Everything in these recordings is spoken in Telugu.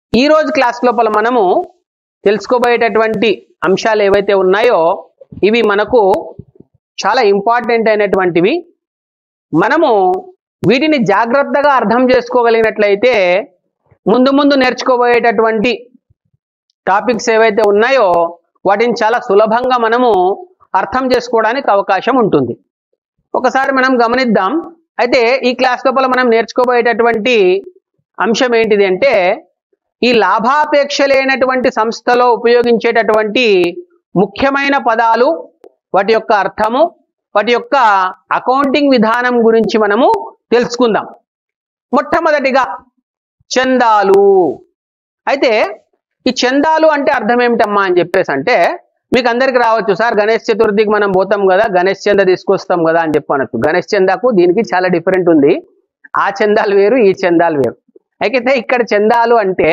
ఈ రోజు క్లాస్ లోపల మనము తెలుసుకోబోయేటటువంటి అంశాలు ఏవైతే ఉన్నాయో ఇవి మనకు చాలా ఇంపార్టెంట్ అయినటువంటివి మనము వీటిని జాగ్రత్తగా అర్థం చేసుకోగలిగినట్లయితే ముందు ముందు నేర్చుకోబోయేటటువంటి టాపిక్స్ ఏవైతే ఉన్నాయో వాటిని చాలా సులభంగా మనము అర్థం చేసుకోవడానికి అవకాశం ఉంటుంది ఒకసారి మనం గమనిద్దాం అయితే ఈ క్లాస్ లోపల మనం నేర్చుకోబోయేటటువంటి అంశం ఏంటిది అంటే ఈ లాభాపేక్ష లేనటువంటి సంస్థలో ఉపయోగించేటటువంటి ముఖ్యమైన పదాలు వాటి యొక్క అర్థము వాటి యొక్క అకౌంటింగ్ విధానం గురించి మనము తెలుసుకుందాం మొట్టమొదటిగా చందాలు అయితే ఈ చందాలు అంటే అర్థం ఏమిటమ్మా అని చెప్పేసి అంటే మీకు అందరికి రావచ్చు సార్ గణేష్ చతుర్థికి మనం పోతాం కదా గణేష్ చంద తీసుకొస్తాం కదా అని చెప్పనొచ్చు గణేష్ చందాకు దీనికి చాలా డిఫరెంట్ ఉంది ఆ చందాలు వేరు ఈ చందాలు వేరు అయితే ఇక్కడ చందాలు అంటే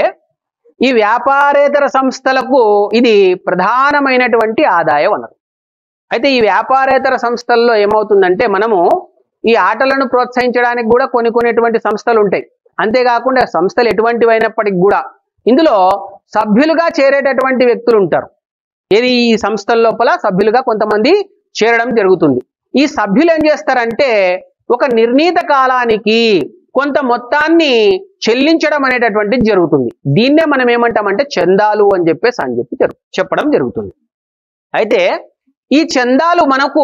ఈ వ్యాపారేతర సంస్థలకు ఇది ప్రధానమైనటువంటి ఆదాయ వనరు అయితే ఈ వ్యాపారేతర సంస్థల్లో ఏమవుతుందంటే మనము ఈ ఆటలను ప్రోత్సహించడానికి కూడా కొన్ని కొనేటువంటి సంస్థలు ఉంటాయి అంతేకాకుండా సంస్థలు ఎటువంటివి అయినప్పటికీ కూడా ఇందులో సభ్యులుగా చేరేటటువంటి వ్యక్తులు ఉంటారు ఏది ఈ సంస్థల లోపల సభ్యులుగా కొంతమంది చేరడం జరుగుతుంది ఈ సభ్యులు ఏం చేస్తారంటే ఒక నిర్ణీత కాలానికి కొంత మొత్తాన్ని చెల్లించడం అనేటటువంటిది జరుగుతుంది దీన్నే మనం ఏమంటామంటే చందాలు అని చెప్పేసి అని చెప్పి జరుగు చెప్పడం జరుగుతుంది అయితే ఈ చందాలు మనకు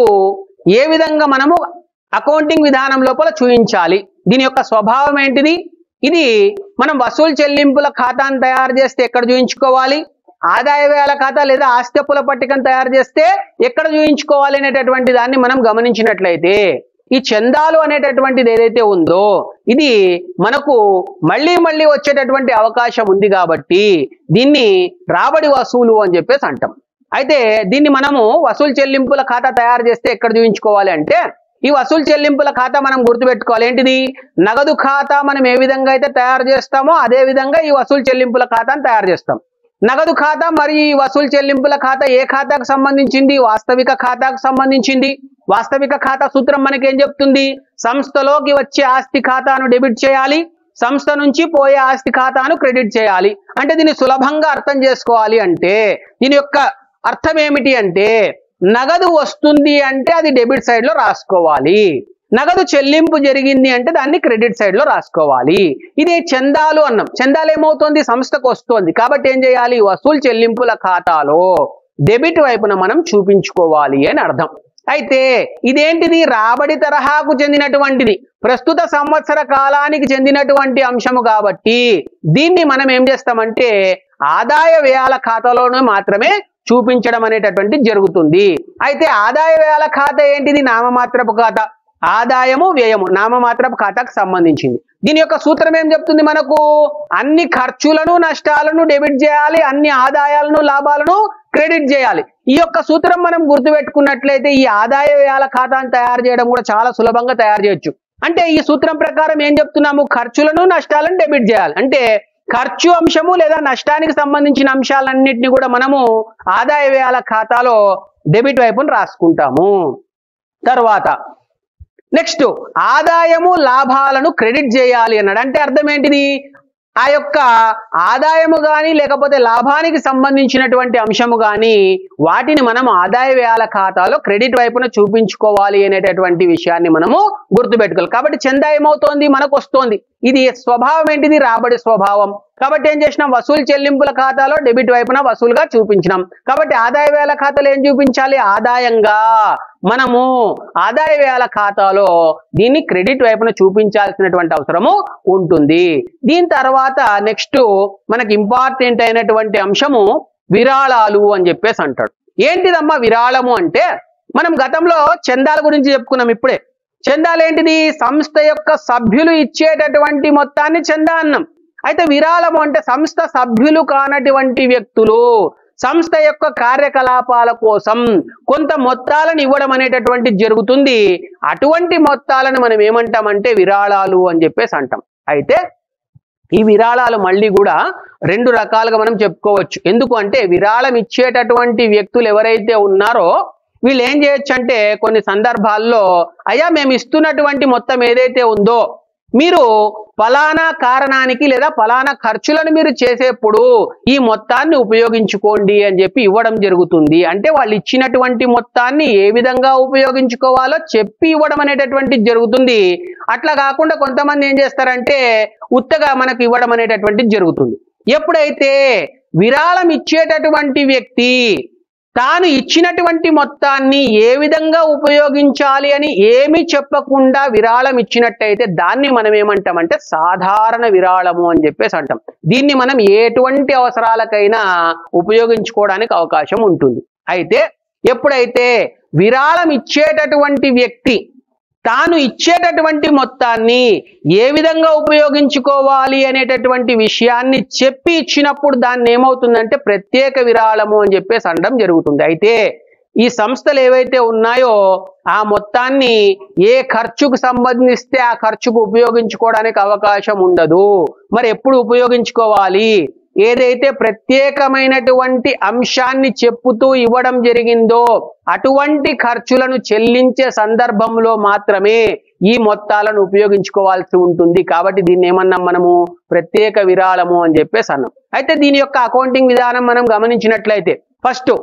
ఏ విధంగా మనము అకౌంటింగ్ విధానం లోపల చూపించాలి దీని యొక్క స్వభావం ఏంటిది ఇది మనం వసూలు చెల్లింపుల ఖాతాను తయారు చేస్తే ఎక్కడ చూయించుకోవాలి ఆదాయ వ్యయాల ఖాతా లేదా ఆస్తి అప్పుల పట్టికను తయారు చేస్తే ఎక్కడ చూయించుకోవాలి అనేటటువంటి దాన్ని మనం గమనించినట్లయితే ఈ చందాలు అనేటటువంటిది ఏదైతే ఉందో ఇది మనకు మళ్ళీ మళ్ళీ వచ్చేటటువంటి అవకాశం ఉంది కాబట్టి దీన్ని రాబడి వసూలు అని చెప్పేసి అంటాం అయితే దీన్ని మనము వసూలు చెల్లింపుల ఖాతా తయారు చేస్తే ఎక్కడ చూపించుకోవాలి అంటే ఈ వసూలు చెల్లింపుల ఖాతా మనం గుర్తుపెట్టుకోవాలి ఏంటిది నగదు ఖాతా మనం ఏ విధంగా అయితే తయారు చేస్తామో అదే విధంగా ఈ వసూలు చెల్లింపుల ఖాతాను తయారు చేస్తాం నగదు ఖాతా మరి ఈ వసూలు చెల్లింపుల ఖాతా ఏ ఖాతాకు సంబంధించింది వాస్తవిక ఖాతాకు సంబంధించింది వాస్తవిక ఖాతా సూత్రం మనకేం చెప్తుంది సంస్థలోకి వచ్చే ఆస్తి ఖాతాను డెబిట్ చేయాలి సంస్థ నుంచి పోయే ఆస్తి ఖాతాను క్రెడిట్ చేయాలి అంటే దీన్ని సులభంగా అర్థం చేసుకోవాలి అంటే దీని యొక్క అర్థం ఏమిటి అంటే నగదు వస్తుంది అంటే అది డెబిట్ సైడ్ లో రాసుకోవాలి నగదు చెల్లింపు జరిగింది అంటే దాన్ని క్రెడిట్ సైడ్ లో రాసుకోవాలి ఇది చందాలు అన్నాం చందాలు ఏమవుతుంది సంస్థకు వస్తుంది కాబట్టి ఏం చేయాలి వసూలు చెల్లింపుల ఖాతాలో డెబిట్ వైపున మనం చూపించుకోవాలి అని అర్థం అయితే ఇదేంటిది రాబడి తరహాకు చెందినటువంటిది ప్రస్తుత సంవత్సర కాలానికి చెందినటువంటి అంశము కాబట్టి దీన్ని మనం ఏం చేస్తామంటే ఆదాయ వ్యయాల ఖాతాలోనే మాత్రమే చూపించడం అనేటటువంటి జరుగుతుంది అయితే ఆదాయ వ్యయాల ఖాతా ఏంటిది నామమాత్రపు ఖాతా ఆదాయము వ్యయము నామమాత్రపు ఖాతాకు సంబంధించింది దీని యొక్క సూత్రం ఏం చెప్తుంది మనకు అన్ని ఖర్చులను నష్టాలను డెబిట్ చేయాలి అన్ని ఆదాయాలను లాభాలను క్రెడిట్ చేయాలి ఈ యొక్క సూత్రం మనం గుర్తుపెట్టుకున్నట్లయితే ఈ ఆదాయ వ్యయాల ఖాతాను తయారు చేయడం కూడా చాలా సులభంగా తయారు చేయొచ్చు అంటే ఈ సూత్రం ప్రకారం ఏం చెప్తున్నాము ఖర్చులను నష్టాలను డెబిట్ చేయాలి అంటే ఖర్చు అంశము లేదా నష్టానికి సంబంధించిన అంశాలన్నింటినీ కూడా మనము ఆదాయ వ్యయాల ఖాతాలో డెబిట్ వైపున రాసుకుంటాము తర్వాత నెక్స్ట్ ఆదాయము లాభాలను క్రెడిట్ చేయాలి అన్నాడు అంటే అర్థం ఏంటిది ఆ యొక్క ఆదాయము కానీ లేకపోతే లాభానికి సంబంధించినటువంటి అంశము కానీ వాటిని మనం ఆదాయ వ్యయాల ఖాతాలో క్రెడిట్ వైపున చూపించుకోవాలి అనేటటువంటి విషయాన్ని మనము గుర్తుపెట్టుకోవాలి కాబట్టి చందా ఏమవుతోంది మనకు వస్తోంది ఇది స్వభావం ఏంటిది రాబడి స్వభావం కాబట్టి ఏం చేసినాం వసూలు చెల్లింపుల ఖాతాలో డెబిట్ వైపున వసూలుగా చూపించినాం కాబట్టి ఆదాయ వ్యయాల ఖాతాలో ఏం చూపించాలి ఆదాయంగా మనము ఆదాయ వ్యయాల ఖాతాలో దీన్ని క్రెడిట్ వైపున చూపించాల్సినటువంటి అవసరము ఉంటుంది దీని తర్వాత నెక్స్ట్ మనకి ఇంపార్టెంట్ అయినటువంటి అంశము విరాళాలు అని చెప్పేసి అంటాడు ఏంటిదమ్మా విరాళము అంటే మనం గతంలో చందాల గురించి చెప్పుకున్నాం ఇప్పుడే చందాలు ఏంటిది సంస్థ యొక్క సభ్యులు ఇచ్చేటటువంటి మొత్తాన్ని చందా అన్నాం అయితే విరాళము అంటే సంస్థ సభ్యులు కానటువంటి వ్యక్తులు సంస్థ యొక్క కార్యకలాపాల కోసం కొంత మొత్తాలను ఇవ్వడం అనేటటువంటి జరుగుతుంది అటువంటి మొత్తాలను మనం ఏమంటామంటే విరాళాలు అని చెప్పేసి అంటాం అయితే ఈ విరాళాలు మళ్ళీ కూడా రెండు రకాలుగా మనం చెప్పుకోవచ్చు ఎందుకు అంటే విరాళం ఇచ్చేటటువంటి వ్యక్తులు ఎవరైతే ఉన్నారో వీళ్ళు ఏం చేయొచ్చు అంటే కొన్ని సందర్భాల్లో అయ్యా మేము ఇస్తున్నటువంటి మొత్తం ఏదైతే ఉందో మీరు ఫలానా కారణానికి లేదా ఫలానా ఖర్చులను మీరు చేసేప్పుడు ఈ మొత్తాన్ని ఉపయోగించుకోండి అని చెప్పి ఇవ్వడం జరుగుతుంది అంటే వాళ్ళు ఇచ్చినటువంటి మొత్తాన్ని ఏ విధంగా ఉపయోగించుకోవాలో చెప్పి ఇవ్వడం అనేటటువంటిది జరుగుతుంది అట్లా కాకుండా కొంతమంది ఏం చేస్తారంటే ఉత్తగా మనకు ఇవ్వడం అనేటటువంటిది జరుగుతుంది ఎప్పుడైతే విరాళం ఇచ్చేటటువంటి వ్యక్తి తాను ఇచ్చినటువంటి మొత్తాన్ని ఏ విధంగా ఉపయోగించాలి అని ఏమీ చెప్పకుండా విరాళం ఇచ్చినట్టయితే దాన్ని మనం ఏమంటామంటే సాధారణ విరాళము అని చెప్పేసి అంటాం దీన్ని మనం ఎటువంటి అవసరాలకైనా ఉపయోగించుకోవడానికి అవకాశం ఉంటుంది అయితే ఎప్పుడైతే విరాళం ఇచ్చేటటువంటి వ్యక్తి తాను ఇచ్చేటటువంటి మొత్తాన్ని ఏ విధంగా ఉపయోగించుకోవాలి అనేటటువంటి విషయాన్ని చెప్పి ఇచ్చినప్పుడు దాన్ని ఏమవుతుందంటే ప్రత్యేక విరాళము అని చెప్పేసి అనడం జరుగుతుంది అయితే ఈ సంస్థలు ఏవైతే ఉన్నాయో ఆ మొత్తాన్ని ఏ ఖర్చుకు సంబంధిస్తే ఆ ఖర్చుకు ఉపయోగించుకోవడానికి అవకాశం ఉండదు మరి ఎప్పుడు ఉపయోగించుకోవాలి ఏదైతే ప్రత్యేకమైనటువంటి అంశాన్ని చెప్పుతూ ఇవ్వడం జరిగిందో అటువంటి ఖర్చులను చెల్లించే సందర్భంలో మాత్రమే ఈ మొత్తాలను ఉపయోగించుకోవాల్సి ఉంటుంది కాబట్టి దీన్ని ఏమన్నాం మనము ప్రత్యేక విరాళము అని చెప్పేసి అన్నాం అయితే దీని యొక్క అకౌంటింగ్ విధానం మనం గమనించినట్లయితే ఫస్ట్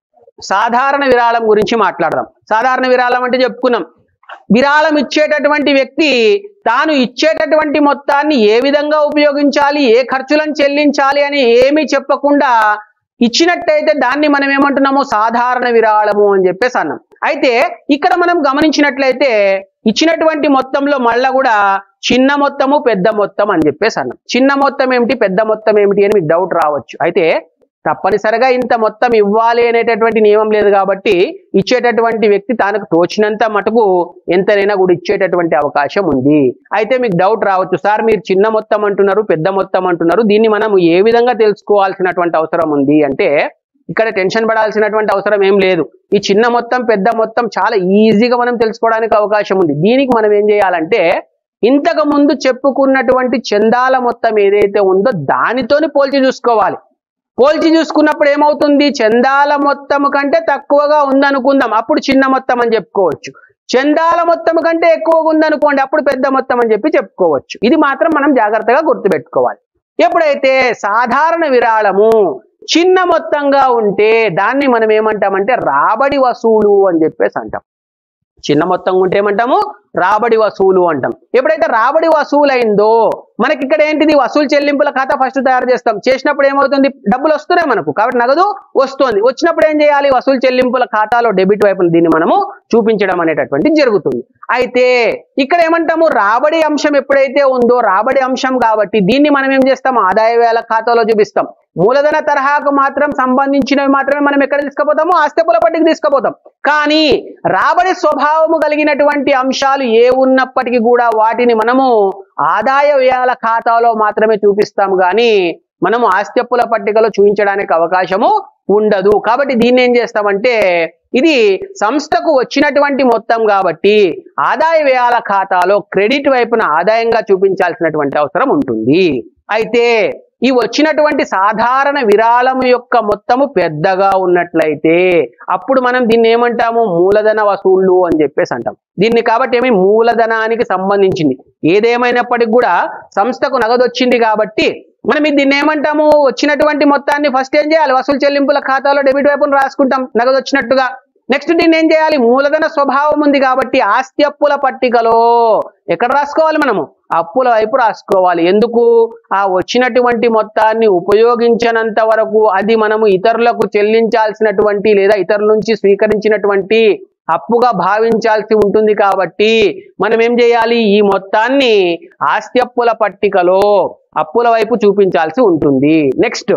సాధారణ విరాళం గురించి మాట్లాడదాం సాధారణ విరాళం అంటే చెప్పుకున్నాం విరాళం ఇచ్చేటటువంటి వ్యక్తి తాను ఇచ్చేటటువంటి మొత్తాన్ని ఏ విధంగా ఉపయోగించాలి ఏ ఖర్చులను చెల్లించాలి అని ఏమీ చెప్పకుండా ఇచ్చినట్టయితే దాన్ని మనం ఏమంటున్నాము సాధారణ విరాళము అని చెప్పేసి అన్నాం అయితే ఇక్కడ మనం గమనించినట్లయితే ఇచ్చినటువంటి మొత్తంలో మళ్ళా కూడా చిన్న మొత్తము పెద్ద మొత్తం అని చెప్పేసి అన్నాం చిన్న మొత్తం ఏమిటి పెద్ద మొత్తం ఏమిటి అని మీకు డౌట్ రావచ్చు అయితే తప్పనిసరిగా ఇంత మొత్తం ఇవ్వాలి అనేటటువంటి నియమం లేదు కాబట్టి ఇచ్చేటటువంటి వ్యక్తి తనకు తోచినంత మటుకు ఎంతనైనా కూడా ఇచ్చేటటువంటి అవకాశం ఉంది అయితే మీకు డౌట్ రావచ్చు సార్ మీరు చిన్న మొత్తం అంటున్నారు పెద్ద మొత్తం అంటున్నారు దీన్ని మనం ఏ విధంగా తెలుసుకోవాల్సినటువంటి అవసరం ఉంది అంటే ఇక్కడ టెన్షన్ పడాల్సినటువంటి అవసరం ఏం లేదు ఈ చిన్న మొత్తం పెద్ద మొత్తం చాలా ఈజీగా మనం తెలుసుకోవడానికి అవకాశం ఉంది దీనికి మనం ఏం చేయాలంటే ఇంతకు ముందు చెప్పుకున్నటువంటి చందాల మొత్తం ఏదైతే ఉందో దానితోని పోల్చి చూసుకోవాలి పోల్చి చూసుకున్నప్పుడు ఏమవుతుంది చందాల మొత్తం కంటే తక్కువగా ఉందనుకుందాం అప్పుడు చిన్న మొత్తం అని చెప్పుకోవచ్చు చందాల మొత్తం కంటే ఎక్కువగా ఉందనుకోండి అప్పుడు పెద్ద మొత్తం అని చెప్పి చెప్పుకోవచ్చు ఇది మాత్రం మనం జాగ్రత్తగా గుర్తుపెట్టుకోవాలి ఎప్పుడైతే సాధారణ విరాళము చిన్న మొత్తంగా ఉంటే దాన్ని మనం ఏమంటామంటే రాబడి వసూలు అని చెప్పేసి అంటాం చిన్న మొత్తం ఉంటే ఏమంటాము రాబడి వసూలు అంటాం ఎప్పుడైతే రాబడి వసూలు అయిందో మనకి ఇక్కడ ఏంటిది వసూలు చెల్లింపుల ఖాతా ఫస్ట్ తయారు చేస్తాం చేసినప్పుడు ఏమవుతుంది డబ్బులు వస్తున్నాయి మనకు కాబట్టి నగదు వస్తుంది వచ్చినప్పుడు ఏం చేయాలి వసూలు చెల్లింపుల ఖాతాలో డెబిట్ వైపున దీన్ని మనము చూపించడం అనేటటువంటి జరుగుతుంది అయితే ఇక్కడ ఏమంటాము రాబడి అంశం ఎప్పుడైతే ఉందో రాబడి అంశం కాబట్టి దీన్ని మనం ఏం చేస్తాం ఆదాయ వేల ఖాతాలో చూపిస్తాం మూలధన తరహాకు మాత్రం సంబంధించినవి మాత్రమే మనం ఎక్కడ తీసుకుపోతాము ఆస్తిపుల పట్టికి తీసుకుపోతాం కానీ రాబడి స్వభావము కలిగినటువంటి అంశాలు ఏ ఉన్నప్పటికీ కూడా వాటిని మనము ఆదాయ వ్యయాల ఖాతాలో మాత్రమే చూపిస్తాం కానీ మనము ఆస్తిప్పుల పట్టికలో చూపించడానికి అవకాశము ఉండదు కాబట్టి దీన్ని ఏం చేస్తామంటే ఇది సంస్థకు వచ్చినటువంటి మొత్తం కాబట్టి ఆదాయ వ్యయాల ఖాతాలో క్రెడిట్ వైపున ఆదాయంగా చూపించాల్సినటువంటి అవసరం ఉంటుంది అయితే ఈ వచ్చినటువంటి సాధారణ విరాళం యొక్క మొత్తము పెద్దగా ఉన్నట్లయితే అప్పుడు మనం దీన్ని ఏమంటాము మూలధన వసూళ్లు అని చెప్పేసి అంటాం దీన్ని కాబట్టి ఏమి మూలధనానికి సంబంధించింది ఏదేమైనప్పటికీ కూడా సంస్థకు నగదు వచ్చింది కాబట్టి మనం ఇది దీన్ని ఏమంటాము వచ్చినటువంటి మొత్తాన్ని ఫస్ట్ ఏం చేయాలి వసూలు చెల్లింపుల ఖాతాలో డెబిట్ వైపున రాసుకుంటాం నగదు వచ్చినట్టుగా నెక్స్ట్ దీన్ని ఏం చేయాలి మూలధన స్వభావం ఉంది కాబట్టి ఆస్తి అప్పుల పట్టికలో ఎక్కడ రాసుకోవాలి మనము అప్పుల వైపు రాసుకోవాలి ఎందుకు ఆ వచ్చినటువంటి మొత్తాన్ని ఉపయోగించనంత వరకు అది మనము ఇతరులకు చెల్లించాల్సినటువంటి లేదా ఇతరుల నుంచి స్వీకరించినటువంటి అప్పుగా భావించాల్సి ఉంటుంది కాబట్టి మనం ఏం చేయాలి ఈ మొత్తాన్ని ఆస్తి అప్పుల పట్టికలో అప్పుల వైపు చూపించాల్సి ఉంటుంది నెక్స్ట్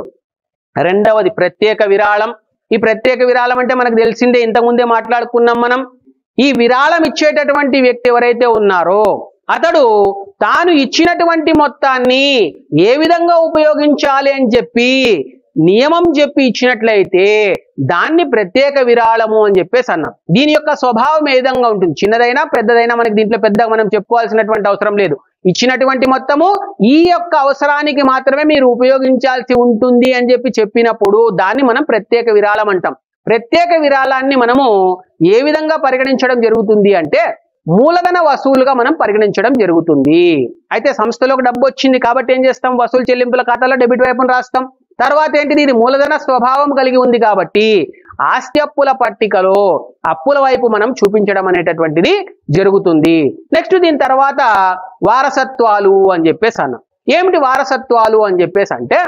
రెండవది ప్రత్యేక విరాళం ఈ ప్రత్యేక విరాళం అంటే మనకు తెలిసిందే ఇంతకుముందే మాట్లాడుకున్నాం మనం ఈ విరాళం ఇచ్చేటటువంటి వ్యక్తి ఎవరైతే ఉన్నారో అతడు తాను ఇచ్చినటువంటి మొత్తాన్ని ఏ విధంగా ఉపయోగించాలి అని చెప్పి నియమం చెప్పి ఇచ్చినట్లయితే దాన్ని ప్రత్యేక విరాళము అని చెప్పేసి అన్నాం దీని యొక్క స్వభావం ఏ విధంగా ఉంటుంది చిన్నదైనా పెద్దదైనా మనకి దీంట్లో పెద్దగా మనం చెప్పుకోవాల్సినటువంటి అవసరం లేదు ఇచ్చినటువంటి మొత్తము ఈ యొక్క అవసరానికి మాత్రమే మీరు ఉపయోగించాల్సి ఉంటుంది అని చెప్పి చెప్పినప్పుడు దాన్ని మనం ప్రత్యేక విరాళం అంటాం ప్రత్యేక విరాళాన్ని మనము ఏ విధంగా పరిగణించడం జరుగుతుంది అంటే మూలధన వసూలుగా మనం పరిగణించడం జరుగుతుంది అయితే సంస్థలోకి డబ్బు వచ్చింది కాబట్టి ఏం చేస్తాం వసూలు చెల్లింపుల ఖాతాలో డెబిట్ వైపును రాస్తాం తర్వాత ఏంటిది ఇది మూలధన స్వభావం కలిగి ఉంది కాబట్టి ఆస్తి అప్పుల పట్టికలో అప్పుల వైపు మనం చూపించడం అనేటటువంటిది జరుగుతుంది నెక్స్ట్ దీని తర్వాత వారసత్వాలు అని చెప్పేసి అన్నాం ఏమిటి వారసత్వాలు అని చెప్పేసి అంటే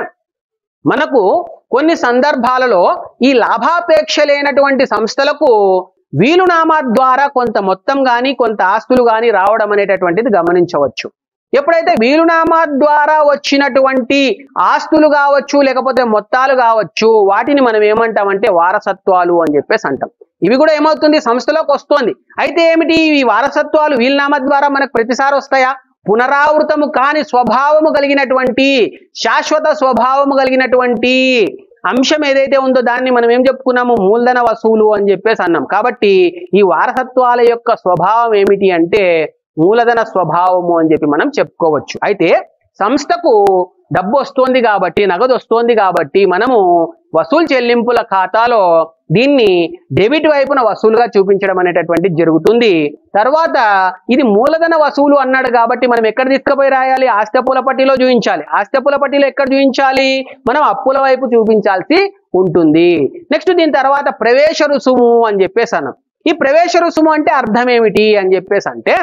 మనకు కొన్ని సందర్భాలలో ఈ లాభాపేక్ష లేనటువంటి సంస్థలకు వీలునామా ద్వారా కొంత మొత్తం కానీ కొంత ఆస్తులు కానీ రావడం అనేటటువంటిది గమనించవచ్చు ఎప్పుడైతే వీలునామా ద్వారా వచ్చినటువంటి ఆస్తులు కావచ్చు లేకపోతే మొత్తాలు కావచ్చు వాటిని మనం ఏమంటామంటే వారసత్వాలు అని చెప్పేసి అంటాం ఇవి కూడా ఏమవుతుంది సంస్థలోకి వస్తోంది అయితే ఏమిటి ఈ వారసత్వాలు వీలునామా ద్వారా మనకు ప్రతిసారి వస్తాయా పునరావృతము కాని స్వభావము కలిగినటువంటి శాశ్వత స్వభావము కలిగినటువంటి అంశం ఏదైతే ఉందో దాన్ని మనం ఏం చెప్పుకున్నాము మూలధన వసూలు అని చెప్పేసి అన్నాం కాబట్టి ఈ వారసత్వాల యొక్క స్వభావం ఏమిటి అంటే మూలధన స్వభావము అని చెప్పి మనం చెప్పుకోవచ్చు అయితే సంస్థకు డబ్బు వస్తోంది కాబట్టి నగదు వస్తోంది కాబట్టి మనము వసూలు చెల్లింపుల ఖాతాలో దీన్ని డెబిట్ వైపున వసూలుగా చూపించడం అనేటటువంటిది జరుగుతుంది తర్వాత ఇది మూలధన వసూలు అన్నాడు కాబట్టి మనం ఎక్కడ తీసుకుపోయి రాయాలి ఆస్తి అప్పుల పట్టిలో చూపించాలి ఆస్తి అప్పుల పట్టిలో ఎక్కడ చూపించాలి మనం అప్పుల వైపు చూపించాల్సి ఉంటుంది నెక్స్ట్ దీని తర్వాత ప్రవేశ రుసుము అని చెప్పేసి అన్నాం ఈ ప్రవేశ రుసుము అంటే అర్థం ఏమిటి అని చెప్పేసి అంటే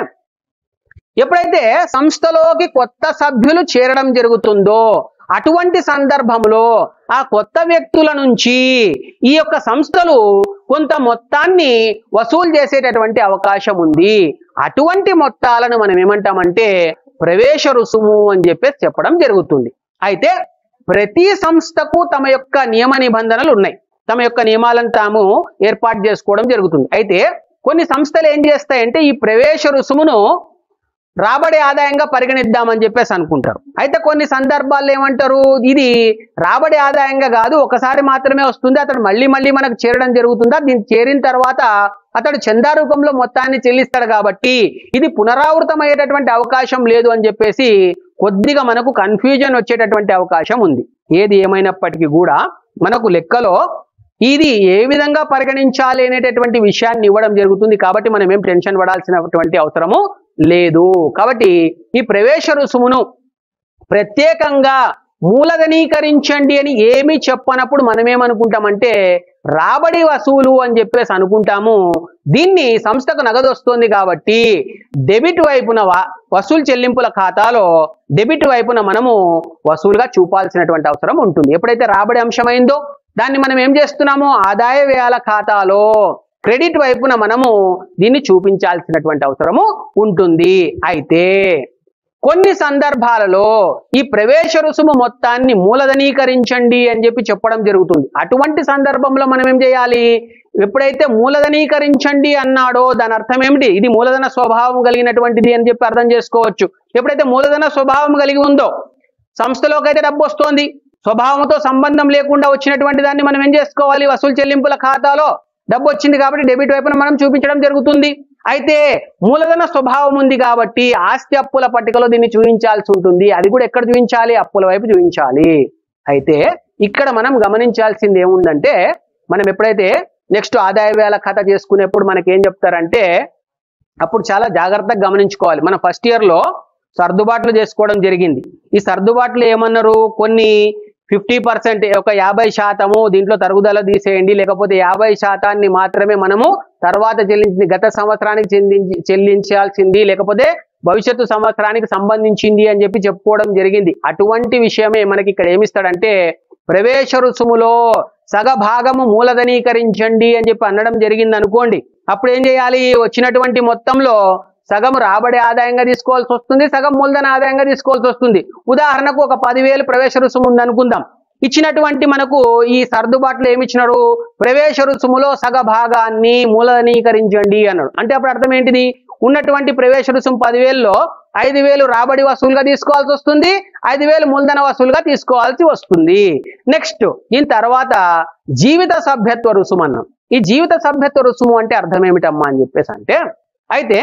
ఎప్పుడైతే సంస్థలోకి కొత్త సభ్యులు చేరడం జరుగుతుందో అటువంటి సందర్భంలో ఆ కొత్త వ్యక్తుల నుంచి ఈ యొక్క సంస్థలు కొంత మొత్తాన్ని వసూలు చేసేటటువంటి అవకాశం ఉంది అటువంటి మొత్తాలను మనం ఏమంటామంటే ప్రవేశ రుసుము అని చెప్పేసి చెప్పడం జరుగుతుంది అయితే ప్రతి సంస్థకు తమ యొక్క నియమ నిబంధనలు ఉన్నాయి తమ యొక్క నియమాలను తాము ఏర్పాటు చేసుకోవడం జరుగుతుంది అయితే కొన్ని సంస్థలు ఏం చేస్తాయంటే ఈ ప్రవేశ రుసుమును రాబడి ఆదాయంగా పరిగణిద్దామని చెప్పేసి అనుకుంటారు అయితే కొన్ని సందర్భాల్లో ఏమంటారు ఇది రాబడి ఆదాయంగా కాదు ఒకసారి మాత్రమే వస్తుంది అతడు మళ్ళీ మళ్ళీ మనకు చేరడం జరుగుతుందా దీన్ని చేరిన తర్వాత అతడు చందా రూపంలో మొత్తాన్ని చెల్లిస్తాడు కాబట్టి ఇది పునరావృతమయ్యేటటువంటి అవకాశం లేదు అని చెప్పేసి కొద్దిగా మనకు కన్ఫ్యూజన్ వచ్చేటటువంటి అవకాశం ఉంది ఏది ఏమైనప్పటికీ కూడా మనకు లెక్కలో ఇది ఏ విధంగా పరిగణించాలి అనేటటువంటి విషయాన్ని ఇవ్వడం జరుగుతుంది కాబట్టి మనం ఏం టెన్షన్ పడాల్సినటువంటి అవసరము లేదు కాబట్టి ఈ ప్రవేశ రుసుమును ప్రత్యేకంగా మూలధనీకరించండి అని ఏమీ చెప్పనప్పుడు మనం ఏమనుకుంటామంటే రాబడి వసూలు అని చెప్పేసి అనుకుంటాము దీన్ని సంస్థకు నగదు వస్తుంది కాబట్టి డెబిట్ వైపున వ- వసూలు చెల్లింపుల ఖాతాలో డెబిట్ వైపున మనము వసూలుగా చూపాల్సినటువంటి అవసరం ఉంటుంది ఎప్పుడైతే రాబడి అంశమైందో దాన్ని మనం ఏం చేస్తున్నాము ఆదాయ వ్యయాల ఖాతాలో క్రెడిట్ వైపున మనము దీన్ని చూపించాల్సినటువంటి అవసరము ఉంటుంది అయితే కొన్ని సందర్భాలలో ఈ ప్రవేశ రుసుము మొత్తాన్ని మూలధనీకరించండి అని చెప్పి చెప్పడం జరుగుతుంది అటువంటి సందర్భంలో మనం ఏం చేయాలి ఎప్పుడైతే మూలధనీకరించండి అన్నాడో దాని అర్థం ఏమిటి ఇది మూలధన స్వభావం కలిగినటువంటిది అని చెప్పి అర్థం చేసుకోవచ్చు ఎప్పుడైతే మూలధన స్వభావం కలిగి ఉందో సంస్థలోకి అయితే డబ్బు వస్తోంది స్వభావంతో సంబంధం లేకుండా వచ్చినటువంటి దాన్ని మనం ఏం చేసుకోవాలి వసూలు చెల్లింపుల ఖాతాలో డబ్బు వచ్చింది కాబట్టి డెబిట్ వైపున మనం చూపించడం జరుగుతుంది అయితే మూలధన స్వభావం ఉంది కాబట్టి ఆస్తి అప్పుల పట్టికలో దీన్ని చూపించాల్సి ఉంటుంది అది కూడా ఎక్కడ చూపించాలి అప్పుల వైపు చూపించాలి అయితే ఇక్కడ మనం గమనించాల్సింది ఏముందంటే మనం ఎప్పుడైతే నెక్స్ట్ ఆదాయ వేల ఖాతా చేసుకునేప్పుడు మనకి ఏం చెప్తారంటే అప్పుడు చాలా జాగ్రత్తగా గమనించుకోవాలి మన ఫస్ట్ ఇయర్ లో సర్దుబాట్లు చేసుకోవడం జరిగింది ఈ సర్దుబాట్లు ఏమన్నారు కొన్ని ఫిఫ్టీ పర్సెంట్ ఒక యాభై శాతము దీంట్లో తరుగుదల తీసేయండి లేకపోతే యాభై శాతాన్ని మాత్రమే మనము తర్వాత చెల్లించింది గత సంవత్సరానికి చెందించి చెల్లించాల్సింది లేకపోతే భవిష్యత్తు సంవత్సరానికి సంబంధించింది అని చెప్పి చెప్పుకోవడం జరిగింది అటువంటి విషయమే మనకి ఇక్కడ ఏమిస్తాడంటే ప్రవేశ రుసుములో సగ భాగము మూలధనీకరించండి అని చెప్పి అనడం జరిగింది అనుకోండి అప్పుడు ఏం చేయాలి వచ్చినటువంటి మొత్తంలో సగం రాబడి ఆదాయంగా తీసుకోవాల్సి వస్తుంది సగం మూలధన ఆదాయంగా తీసుకోవాల్సి వస్తుంది ఉదాహరణకు ఒక పదివేలు ప్రవేశ రుసుము ఉంది అనుకుందాం ఇచ్చినటువంటి మనకు ఈ సర్దుబాట్లు ఏమి ఇచ్చినారు ప్రవేశ రుసుములో సగ భాగాన్ని మూలధనీకరించండి అన్నాడు అంటే అప్పుడు అర్థం ఏంటిది ఉన్నటువంటి ప్రవేశ రుసుము పదివేల్లో ఐదు వేలు రాబడి వసూలుగా తీసుకోవాల్సి వస్తుంది ఐదు వేలు మూలధన వసూలుగా తీసుకోవాల్సి వస్తుంది నెక్స్ట్ దీని తర్వాత జీవిత సభ్యత్వ రుసుము అన్నాం ఈ జీవిత సభ్యత్వ రుసుము అంటే అర్థం ఏమిటమ్మా అని చెప్పేసి అంటే అయితే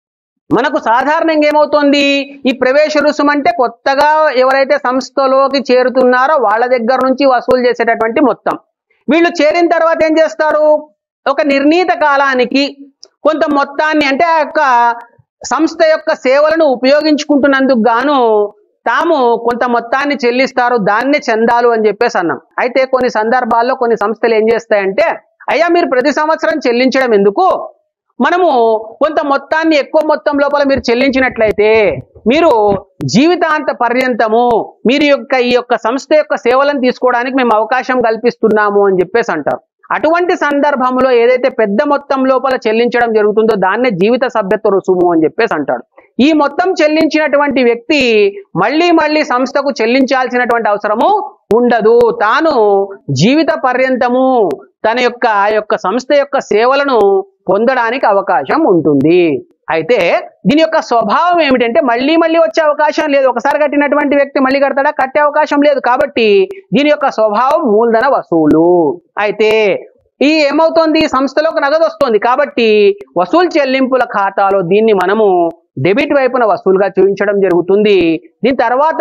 మనకు సాధారణంగా ఏమవుతుంది ఈ ప్రవేశ రుసుము అంటే కొత్తగా ఎవరైతే సంస్థలోకి చేరుతున్నారో వాళ్ళ దగ్గర నుంచి వసూలు చేసేటటువంటి మొత్తం వీళ్ళు చేరిన తర్వాత ఏం చేస్తారు ఒక నిర్ణీత కాలానికి కొంత మొత్తాన్ని అంటే ఆ యొక్క సంస్థ యొక్క సేవలను ఉపయోగించుకుంటున్నందుకు గాను తాము కొంత మొత్తాన్ని చెల్లిస్తారు దాన్నే చందాలు అని చెప్పేసి అన్నాం అయితే కొన్ని సందర్భాల్లో కొన్ని సంస్థలు ఏం చేస్తాయంటే అయ్యా మీరు ప్రతి సంవత్సరం చెల్లించడం ఎందుకు మనము కొంత మొత్తాన్ని ఎక్కువ మొత్తం లోపల మీరు చెల్లించినట్లయితే మీరు జీవితాంత పర్యంతము మీరు యొక్క ఈ యొక్క సంస్థ యొక్క సేవలను తీసుకోవడానికి మేము అవకాశం కల్పిస్తున్నాము అని చెప్పేసి అంటారు అటువంటి సందర్భంలో ఏదైతే పెద్ద మొత్తం లోపల చెల్లించడం జరుగుతుందో దాన్నే జీవిత సభ్యత్వ రుసుము అని చెప్పేసి అంటాడు ఈ మొత్తం చెల్లించినటువంటి వ్యక్తి మళ్ళీ మళ్ళీ సంస్థకు చెల్లించాల్సినటువంటి అవసరము ఉండదు తాను జీవిత పర్యంతము తన యొక్క ఆ యొక్క సంస్థ యొక్క సేవలను పొందడానికి అవకాశం ఉంటుంది అయితే దీని యొక్క స్వభావం ఏమిటంటే మళ్ళీ మళ్ళీ వచ్చే అవకాశం లేదు ఒకసారి కట్టినటువంటి వ్యక్తి మళ్ళీ కడతాడా కట్టే అవకాశం లేదు కాబట్టి దీని యొక్క స్వభావం మూలధన వసూలు అయితే ఈ ఏమవుతోంది సంస్థలోకి నగదు వస్తుంది కాబట్టి వసూలు చెల్లింపుల ఖాతాలో దీన్ని మనము డెబిట్ వైపున వసూలుగా చూపించడం జరుగుతుంది దీని తర్వాత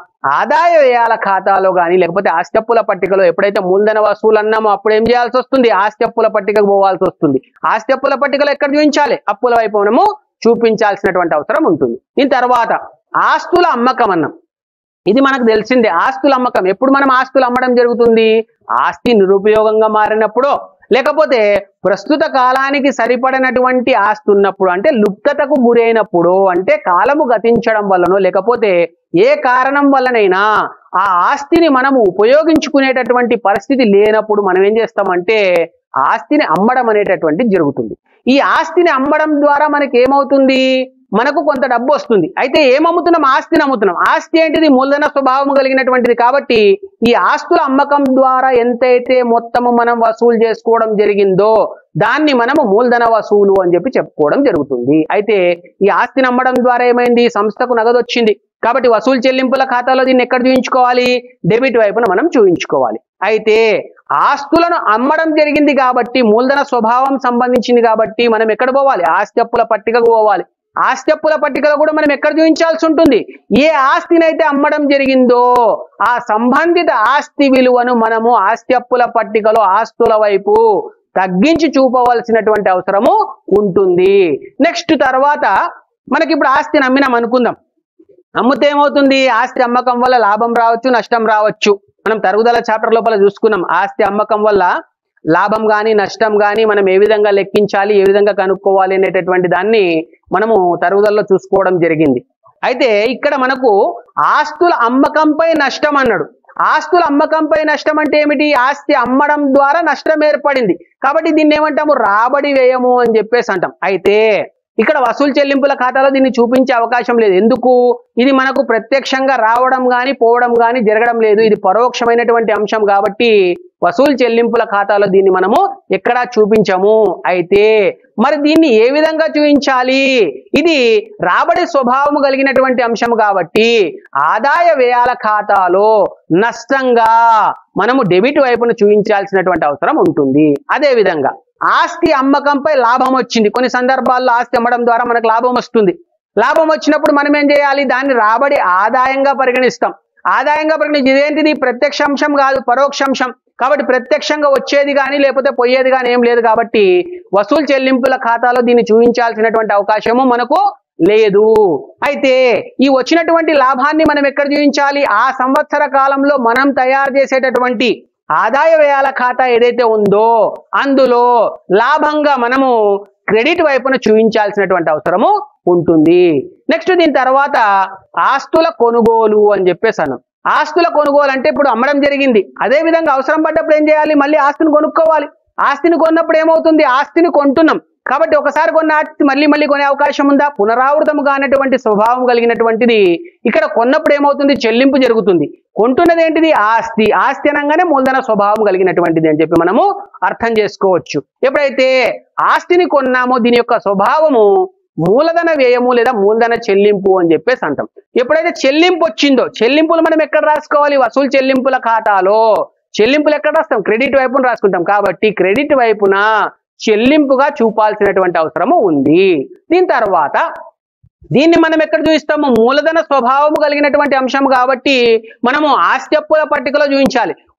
ఆదాయ వ్యయాల ఖాతాలో కానీ లేకపోతే ఆస్తి అప్పుల పట్టికలో ఎప్పుడైతే మూలధన వసూలు అన్నామో అప్పుడు ఏం చేయాల్సి వస్తుంది ఆస్తి అప్పుల పట్టికకు పోవాల్సి వస్తుంది ఆస్తి అప్పుల పట్టికలో ఎక్కడ చూపించాలి అప్పుల వైపు మనము చూపించాల్సినటువంటి అవసరం ఉంటుంది దీని తర్వాత ఆస్తుల అమ్మకం అన్నాం ఇది మనకు తెలిసిందే ఆస్తుల అమ్మకం ఎప్పుడు మనం ఆస్తులు అమ్మడం జరుగుతుంది ఆస్తి నిరుపయోగంగా మారినప్పుడు లేకపోతే ప్రస్తుత కాలానికి సరిపడినటువంటి ఆస్తి ఉన్నప్పుడు అంటే లుప్తతకు గురైనప్పుడు అంటే కాలము గతించడం వల్లనో లేకపోతే ఏ కారణం వల్లనైనా ఆ ఆస్తిని మనము ఉపయోగించుకునేటటువంటి పరిస్థితి లేనప్పుడు మనం ఏం చేస్తామంటే ఆస్తిని అమ్మడం అనేటటువంటి జరుగుతుంది ఈ ఆస్తిని అమ్మడం ద్వారా మనకి ఏమవుతుంది మనకు కొంత డబ్బు వస్తుంది అయితే ఏం అమ్ముతున్నాం ఆస్తిని అమ్ముతున్నాం ఆస్తి ఏంటిది మూలధన స్వభావం కలిగినటువంటిది కాబట్టి ఈ ఆస్తుల అమ్మకం ద్వారా ఎంతైతే మొత్తము మనం వసూలు చేసుకోవడం జరిగిందో దాన్ని మనము మూలధన వసూలు అని చెప్పి చెప్పుకోవడం జరుగుతుంది అయితే ఈ ఆస్తిని అమ్మడం ద్వారా ఏమైంది సంస్థకు నగదు వచ్చింది కాబట్టి వసూలు చెల్లింపుల ఖాతాలో దీన్ని ఎక్కడ చూపించుకోవాలి డెబిట్ వైపున మనం చూపించుకోవాలి అయితే ఆస్తులను అమ్మడం జరిగింది కాబట్టి మూలధన స్వభావం సంబంధించింది కాబట్టి మనం ఎక్కడ పోవాలి ఆస్తి అప్పుల పట్టికకు పోవాలి ఆస్తి అప్పుల పట్టికలో కూడా మనం ఎక్కడ చూపించాల్సి ఉంటుంది ఏ ఆస్తిని అయితే అమ్మడం జరిగిందో ఆ సంబంధిత ఆస్తి విలువను మనము ఆస్తి అప్పుల పట్టికలో ఆస్తుల వైపు తగ్గించి చూపవలసినటువంటి అవసరము ఉంటుంది నెక్స్ట్ తర్వాత మనకి ఇప్పుడు ఆస్తిని అమ్మినాం అనుకుందాం అమ్మితే ఏమవుతుంది ఆస్తి అమ్మకం వల్ల లాభం రావచ్చు నష్టం రావచ్చు మనం తరుగుదల చాప్టర్ లోపల చూసుకున్నాం ఆస్తి అమ్మకం వల్ల లాభం గాని నష్టం గాని మనం ఏ విధంగా లెక్కించాలి ఏ విధంగా కనుక్కోవాలి అనేటటువంటి దాన్ని మనము తరుగుదలలో చూసుకోవడం జరిగింది అయితే ఇక్కడ మనకు ఆస్తుల అమ్మకంపై నష్టం అన్నాడు ఆస్తుల అమ్మకంపై నష్టం అంటే ఏమిటి ఆస్తి అమ్మడం ద్వారా నష్టం ఏర్పడింది కాబట్టి దీన్ని ఏమంటాము రాబడి వ్యయము అని చెప్పేసి అంటాం అయితే ఇక్కడ వసూలు చెల్లింపుల ఖాతాలో దీన్ని చూపించే అవకాశం లేదు ఎందుకు ఇది మనకు ప్రత్యక్షంగా రావడం గాని పోవడం గాని జరగడం లేదు ఇది పరోక్షమైనటువంటి అంశం కాబట్టి వసూలు చెల్లింపుల ఖాతాలో దీన్ని మనము ఎక్కడా చూపించము అయితే మరి దీన్ని ఏ విధంగా చూపించాలి ఇది రాబడి స్వభావం కలిగినటువంటి అంశం కాబట్టి ఆదాయ వ్యయాల ఖాతాలో నష్టంగా మనము డెబిట్ వైపును చూపించాల్సినటువంటి అవసరం ఉంటుంది అదే విధంగా ఆస్తి అమ్మకంపై లాభం వచ్చింది కొన్ని సందర్భాల్లో ఆస్తి అమ్మడం ద్వారా మనకు లాభం వస్తుంది లాభం వచ్చినప్పుడు మనం ఏం చేయాలి దాన్ని రాబడి ఆదాయంగా పరిగణిస్తాం ఆదాయంగా పరిగణించి ఇదేంటిది ప్రత్యక్ష అంశం కాదు పరోక్ష అంశం కాబట్టి ప్రత్యక్షంగా వచ్చేది కానీ లేకపోతే పోయేది కానీ ఏం లేదు కాబట్టి వసూలు చెల్లింపుల ఖాతాలో దీన్ని చూపించాల్సినటువంటి అవకాశము మనకు లేదు అయితే ఈ వచ్చినటువంటి లాభాన్ని మనం ఎక్కడ చూపించాలి ఆ సంవత్సర కాలంలో మనం తయారు చేసేటటువంటి ఆదాయ వ్యయాల ఖాతా ఏదైతే ఉందో అందులో లాభంగా మనము క్రెడిట్ వైపున చూపించాల్సినటువంటి అవసరము ఉంటుంది నెక్స్ట్ దీని తర్వాత ఆస్తుల కొనుగోలు అని చెప్పేసి అన్నాం ఆస్తుల కొనుగోలు అంటే ఇప్పుడు అమ్మడం జరిగింది అదే విధంగా అవసరం పడ్డప్పుడు ఏం చేయాలి మళ్ళీ ఆస్తిని కొనుక్కోవాలి ఆస్తిని కొన్నప్పుడు ఏమవుతుంది ఆస్తిని కొంటున్నాం కాబట్టి ఒకసారి కొన్న ఆస్తి మళ్ళీ మళ్ళీ కొనే అవకాశం ఉందా పునరావృతం కానటువంటి స్వభావం కలిగినటువంటిది ఇక్కడ కొన్నప్పుడు ఏమవుతుంది చెల్లింపు జరుగుతుంది కొంటున్నది ఏంటిది ఆస్తి ఆస్తి అనగానే మూలధన స్వభావం కలిగినటువంటిది అని చెప్పి మనము అర్థం చేసుకోవచ్చు ఎప్పుడైతే ఆస్తిని కొన్నామో దీని యొక్క స్వభావము మూలధన వ్యయము లేదా మూలధన చెల్లింపు అని చెప్పేసి అంటాం ఎప్పుడైతే చెల్లింపు వచ్చిందో చెల్లింపులు మనం ఎక్కడ రాసుకోవాలి వసూలు చెల్లింపుల ఖాతాలో చెల్లింపులు ఎక్కడ రాస్తాం క్రెడిట్ వైపున రాసుకుంటాం కాబట్టి క్రెడిట్ వైపున చెల్లింపుగా చూపాల్సినటువంటి అవసరము ఉంది దీని తర్వాత దీన్ని మనం ఎక్కడ చూపిస్తాము మూలధన స్వభావము కలిగినటువంటి అంశం కాబట్టి మనము ఆస్తి అప్పుల పట్టికలో చూపించాలి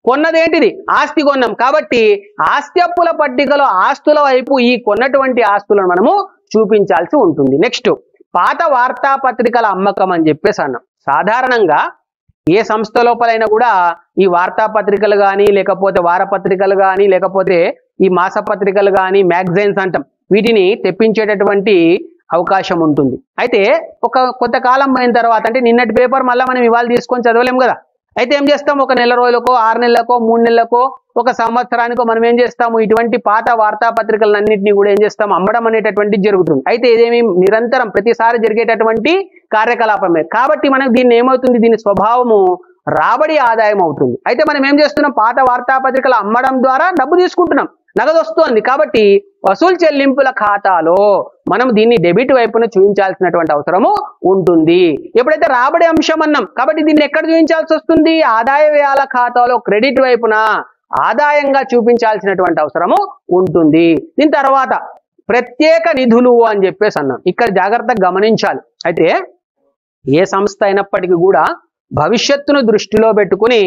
కొన్నదేంటిది ఆస్తి కొన్నాం కాబట్టి ఆస్తి అప్పుల పట్టికలో ఆస్తుల వైపు ఈ కొన్నటువంటి ఆస్తులను మనము చూపించాల్సి ఉంటుంది నెక్స్ట్ పాత వార్తాపత్రికల అమ్మకం అని చెప్పేసి అన్నాం సాధారణంగా ఏ సంస్థ లోపలైనా కూడా ఈ వార్తాపత్రికలు కానీ లేకపోతే వారపత్రికలు కానీ లేకపోతే ఈ మాసపత్రికలు కానీ మ్యాగజైన్స్ అంటాం వీటిని తెప్పించేటటువంటి అవకాశం ఉంటుంది అయితే ఒక కొంతకాలం అయిన తర్వాత అంటే నిన్నటి పేపర్ మళ్ళీ మనం ఇవాళ తీసుకొని చదవలేం కదా అయితే ఏం చేస్తాం ఒక నెల రోజులకో ఆరు నెలలకో మూడు నెలలకో ఒక సంవత్సరానికో మనం ఏం చేస్తాము ఇటువంటి పాత వార్తాపత్రికలన్నింటినీ కూడా ఏం చేస్తాం అమ్మడం అనేటటువంటిది జరుగుతుంది అయితే ఇదేమి నిరంతరం ప్రతిసారి జరిగేటటువంటి కార్యకలాపమే కాబట్టి మనకు దీన్ని ఏమవుతుంది దీని స్వభావము రాబడి ఆదాయం అవుతుంది అయితే మనం ఏం చేస్తున్నాం పాత వార్తాపత్రికలు అమ్మడం ద్వారా డబ్బు తీసుకుంటున్నాం నగదు వస్తోంది కాబట్టి వసూలు చెల్లింపుల ఖాతాలో మనం దీన్ని డెబిట్ వైపున చూపించాల్సినటువంటి అవసరము ఉంటుంది ఎప్పుడైతే రాబడి అంశం అన్నాం కాబట్టి దీన్ని ఎక్కడ చూపించాల్సి వస్తుంది ఆదాయ వ్యయాల ఖాతాలో క్రెడిట్ వైపున ఆదాయంగా చూపించాల్సినటువంటి అవసరము ఉంటుంది దీని తర్వాత ప్రత్యేక నిధులు అని చెప్పేసి అన్నాం ఇక్కడ జాగ్రత్తగా గమనించాలి అయితే ఏ సంస్థ అయినప్పటికీ కూడా భవిష్యత్తును దృష్టిలో పెట్టుకుని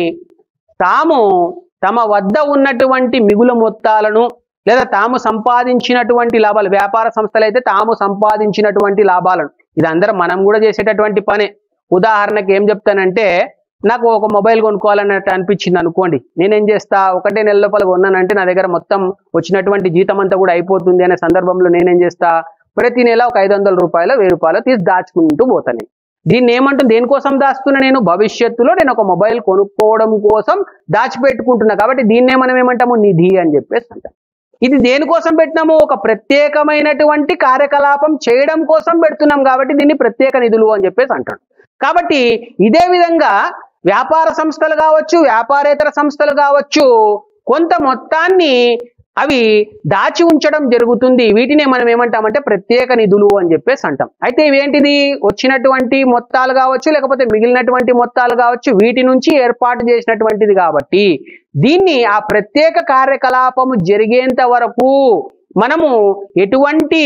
తాము తమ వద్ద ఉన్నటువంటి మిగులు మొత్తాలను లేదా తాము సంపాదించినటువంటి లాభాలు వ్యాపార సంస్థలు అయితే తాము సంపాదించినటువంటి లాభాలను ఇది అందరం మనం కూడా చేసేటటువంటి పనే ఉదాహరణకి ఏం చెప్తానంటే నాకు ఒక మొబైల్ కొనుక్కోవాలన్నట్టు అనిపించింది అనుకోండి నేనేం చేస్తా ఒకటే నెల లోపల కొన్నానంటే నా దగ్గర మొత్తం వచ్చినటువంటి జీతం అంతా కూడా అయిపోతుంది అనే సందర్భంలో నేనేం చేస్తా ప్రతి నెల ఒక ఐదు వందల రూపాయలు వెయ్యి రూపాయలు తీసి దాచుకుంటూ పోతాను దీన్ని ఏమంటుంది దేనికోసం దాస్తున్నా నేను భవిష్యత్తులో నేను ఒక మొబైల్ కొనుక్కోవడం కోసం దాచిపెట్టుకుంటున్నా కాబట్టి దీన్నే మనం ఏమంటాము నిధి అని చెప్పేసి అంటాం ఇది దేనికోసం పెట్టినాము ఒక ప్రత్యేకమైనటువంటి కార్యకలాపం చేయడం కోసం పెడుతున్నాం కాబట్టి దీన్ని ప్రత్యేక నిధులు అని చెప్పేసి అంటాడు కాబట్టి ఇదే విధంగా వ్యాపార సంస్థలు కావచ్చు వ్యాపారేతర సంస్థలు కావచ్చు కొంత మొత్తాన్ని అవి దాచి ఉంచడం జరుగుతుంది వీటినే మనం ఏమంటామంటే ప్రత్యేక నిధులు అని చెప్పేసి అంటాం అయితే ఇవేంటిది వచ్చినటువంటి మొత్తాలు కావచ్చు లేకపోతే మిగిలినటువంటి మొత్తాలు కావచ్చు వీటి నుంచి ఏర్పాటు చేసినటువంటిది కాబట్టి దీన్ని ఆ ప్రత్యేక కార్యకలాపము జరిగేంత వరకు మనము ఎటువంటి